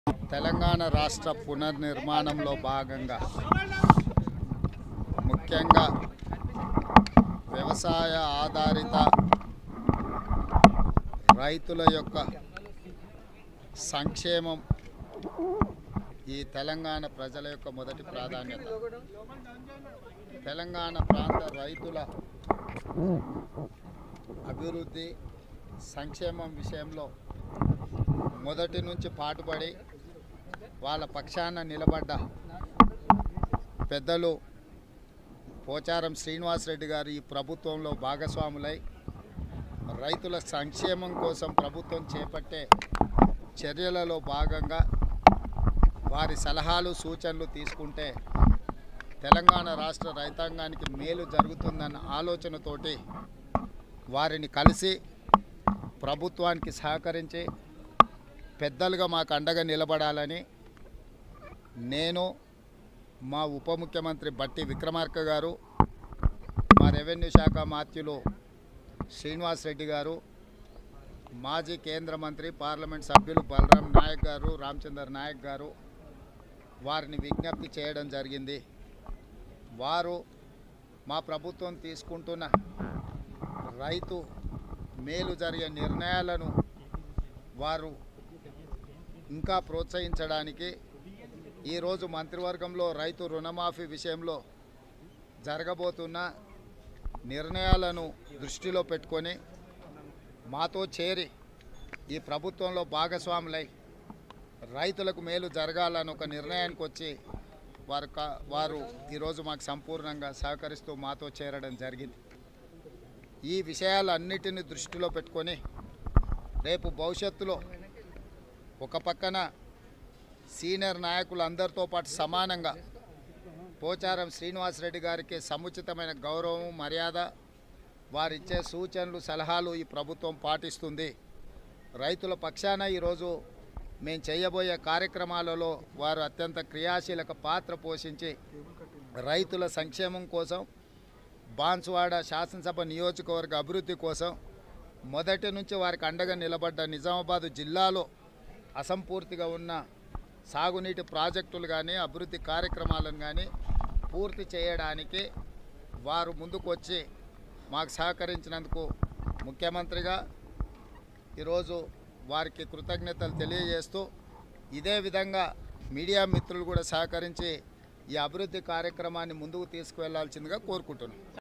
తెలంగాణ రాష్ట్ర పునర్నిర్మాణంలో భాగంగా ముఖ్యంగా వ్యవసాయ ఆధారిత రైతుల యొక్క సంక్షేమం ఈ తెలంగాణ ప్రజల యొక్క మొదటి ప్రాధాన్యత తెలంగాణ ప్రాంత రైతుల అభివృద్ధి సంక్షేమం విషయంలో మొదటి నుంచి పాటుపడి వాళ్ళ పక్షాన నిలబడ్డ పెద్దలు పోచారం శ్రీనివాసరెడ్డి గారు ఈ ప్రభుత్వంలో భాగస్వాములై రైతుల సంక్షేమం కోసం ప్రభుత్వం చేపట్టే చర్యలలో భాగంగా వారి సలహాలు సూచనలు తీసుకుంటే తెలంగాణ రాష్ట్ర రైతాంగానికి మేలు జరుగుతుందన్న ఆలోచనతోటి వారిని కలిసి ప్రభుత్వానికి సహకరించి పెద్దలుగా మాకు అండగా నిలబడాలని నేను మా ఉప ముఖ్యమంత్రి బట్టి విక్రమార్క గారు మా రెవెన్యూ శాఖ మాత్యులు శ్రీనివాస్ రెడ్డి గారు మాజీ కేంద్ర మంత్రి పార్లమెంట్ సభ్యులు బలరాం నాయక్ గారు రామచందర్ నాయక్ గారు వారిని విజ్ఞప్తి చేయడం జరిగింది వారు మా ప్రభుత్వం తీసుకుంటున్న రైతు మేలు జరిగే నిర్ణయాలను వారు ఇంకా ప్రోత్సహించడానికి ఈరోజు మంత్రివర్గంలో రైతు రుణమాఫీ విషయంలో జరగబోతున్న నిర్ణయాలను దృష్టిలో పెట్టుకొని మాతో చేరి ఈ ప్రభుత్వంలో భాగస్వాములై రైతులకు మేలు జరగాలని ఒక నిర్ణయానికి వచ్చి వారు కా- వారు ఈరోజు మాకు సంపూర్ణంగా సహకరిస్తూ మాతో చేరడం జరిగింది ఈ విషయాలన్నిటిని దృష్టిలో పెట్టుకొని రేపు భవిష్యత్తులో ఒక పక్కన సీనియర్ నాయకులు అందరితో పాటు సమానంగా పోచారం శ్రీనివాసరెడ్డి గారికి సముచితమైన గౌరవం మర్యాద వారిచ్చే సూచనలు సలహాలు ఈ ప్రభుత్వం పాటిస్తుంది రైతుల పక్షాన ఈరోజు మేము చేయబోయే కార్యక్రమాలలో వారు అత్యంత క్రియాశీలక పాత్ర పోషించి రైతుల సంక్షేమం కోసం బాన్సువాడ శాసనసభ నియోజకవర్గ అభివృద్ధి కోసం మొదటి నుంచి వారికి అండగా నిలబడ్డ నిజామాబాదు జిల్లాలో అసంపూర్తిగా ఉన్న సాగునీటి ప్రాజెక్టులు కానీ అభివృద్ధి కార్యక్రమాలను కానీ పూర్తి చేయడానికి వారు ముందుకు వచ్చి మాకు సహకరించినందుకు ముఖ్యమంత్రిగా ఈరోజు వారికి కృతజ్ఞతలు తెలియజేస్తూ ఇదే విధంగా మీడియా మిత్రులు కూడా సహకరించి ఈ అభివృద్ధి కార్యక్రమాన్ని ముందుకు తీసుకువెళ్లాల్సిందిగా కోరుకుంటున్నాం